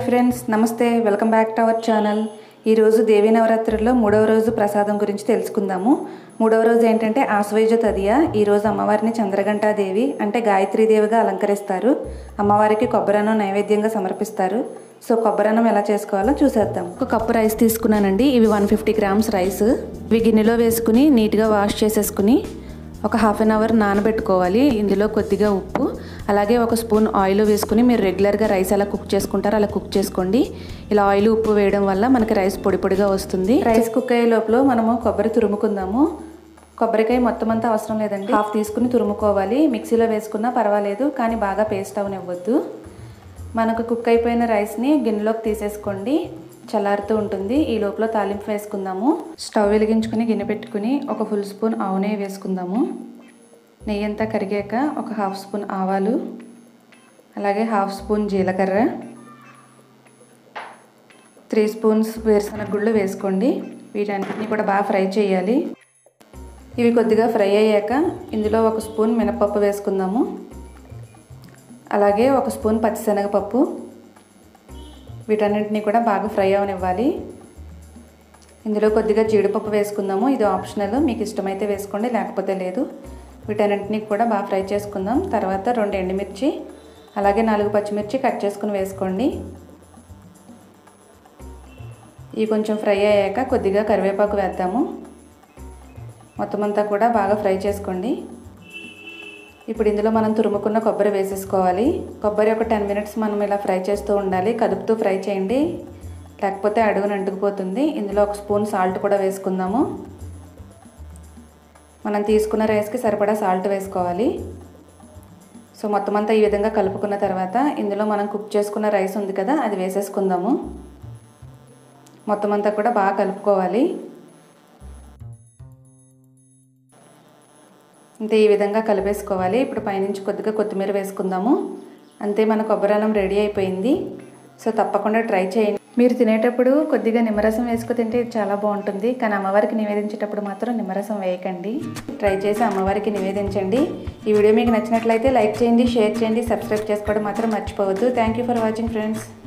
friends నమస్తే welcome back to our channel ఈరోజు దేవీ నవరాత్రుల్లో మూడవ రోజు ప్రసాదం గురించి తెలుసుకుందాము మూడవ రోజు ఏంటంటే ఆశ్వయుజ తదియ ఈరోజు అమ్మవారిని చంద్రఘంటాదేవి అంటే గాయత్రీదేవిగా అలంకరిస్తారు అమ్మవారికి కొబ్బరన్నం నైవేద్యంగా సమర్పిస్తారు సో కొబ్బరన్నం ఎలా చేసుకోవాలో చూసేద్దాం ఒక కప్పు రైస్ తీసుకున్నానండి ఇవి వన్ ఫిఫ్టీ గ్రామ్స్ రైస్ ఇవి గిన్నెలో వేసుకుని నీట్గా వాష్ చేసేసుకుని ఒక హాఫ్ అన్ అవర్ నానబెట్టుకోవాలి ఇందులో కొద్దిగా ఉప్పు అలాగే ఒక స్పూన్ ఆయిల్ వేసుకుని మీరు రెగ్యులర్గా రైస్ ఎలా కుక్ చేసుకుంటారో అలా కుక్ చేసుకోండి ఇలా ఆయిల్ ఉప్పు వేయడం వల్ల మనకి రైస్ పొడి పొడిగా వస్తుంది రైస్ కుక్ అయ్యే లోపల మనము కొబ్బరి తురుముకుందాము కొబ్బరికాయ మొత్తం అంతా అవసరం లేదండి హాఫ్ తీసుకుని తురుముకోవాలి మిక్సీలో వేసుకున్నా పర్వాలేదు కానీ బాగా పేస్ట్ అవనివ్వద్దు మనకు కుక్ అయిపోయిన రైస్ని గిన్నెలోకి తీసేసుకోండి చల్లారుతూ ఉంటుంది ఈ లోపల తాలింపు వేసుకుందాము స్టవ్ వెలిగించుకుని గిన్నె పెట్టుకుని ఒక ఫుల్ స్పూన్ ఆవు నెయ్యి వేసుకుందాము నెయ్యి అంతా కరిగాక ఒక హాఫ్ స్పూన్ ఆవాలు అలాగే హాఫ్ స్పూన్ జీలకర్ర త్రీ స్పూన్స్ వేరుశనగ గుళ్ళు వేసుకోండి వీటన్నిటిని కూడా బాగా ఫ్రై చేయాలి ఇవి కొద్దిగా ఫ్రై అయ్యాక ఇందులో ఒక స్పూన్ మినపప్పు వేసుకుందాము అలాగే ఒక స్పూన్ పచ్చిశనగపప్పు వీటన్నింటినీ కూడా బాగా ఫ్రై అవనివ్వాలి ఇందులో కొద్దిగా జీడిపప్పు వేసుకుందాము ఇది ఆప్షనల్ మీకు ఇష్టమైతే వేసుకోండి లేకపోతే లేదు వీటన్నింటినీ కూడా బాగా ఫ్రై చేసుకుందాం తర్వాత రెండు ఎండుమిర్చి అలాగే నాలుగు పచ్చిమిర్చి కట్ చేసుకుని వేసుకోండి ఇవి కొంచెం ఫ్రై అయ్యాక కొద్దిగా కరివేపాకు వేద్దాము మొత్తం అంతా కూడా బాగా ఫ్రై చేసుకోండి ఇప్పుడు ఇందులో మనం తురుముకున్న కొబ్బరి వేసేసుకోవాలి కొబ్బరి ఒక టెన్ మినిట్స్ మనం ఇలా ఫ్రై చేస్తూ ఉండాలి కదుపుతూ ఫ్రై చేయండి లేకపోతే అడుగున అంటుకుపోతుంది ఇందులో ఒక స్పూన్ సాల్ట్ కూడా వేసుకుందాము మనం తీసుకున్న రైస్కి సరిపడా సాల్ట్ వేసుకోవాలి సో మొత్తం అంతా ఈ విధంగా కలుపుకున్న తర్వాత ఇందులో మనం కుక్ చేసుకున్న రైస్ ఉంది కదా అది వేసేసుకుందాము మొత్తం అంతా కూడా బాగా కలుపుకోవాలి అంతే ఈ విధంగా కలిపేసుకోవాలి ఇప్పుడు పైనుంచి కొద్దిగా కొత్తిమీర వేసుకుందాము అంతే మన కొబ్బరన్నం రెడీ అయిపోయింది సో తప్పకుండా ట్రై చేయండి మీరు తినేటప్పుడు కొద్దిగా నిమ్మరసం వేసుకు తింటే చాలా బాగుంటుంది కానీ అమ్మవారికి నివేదించేటప్పుడు మాత్రం నిమ్మరసం వేయకండి ట్రై చేసి అమ్మవారికి నివేదించండి ఈ వీడియో మీకు నచ్చినట్లయితే లైక్ చేయండి షేర్ చేయండి సబ్స్క్రైబ్ చేసుకోవడం మాత్రం మర్చిపోవద్దు thank you for watching friends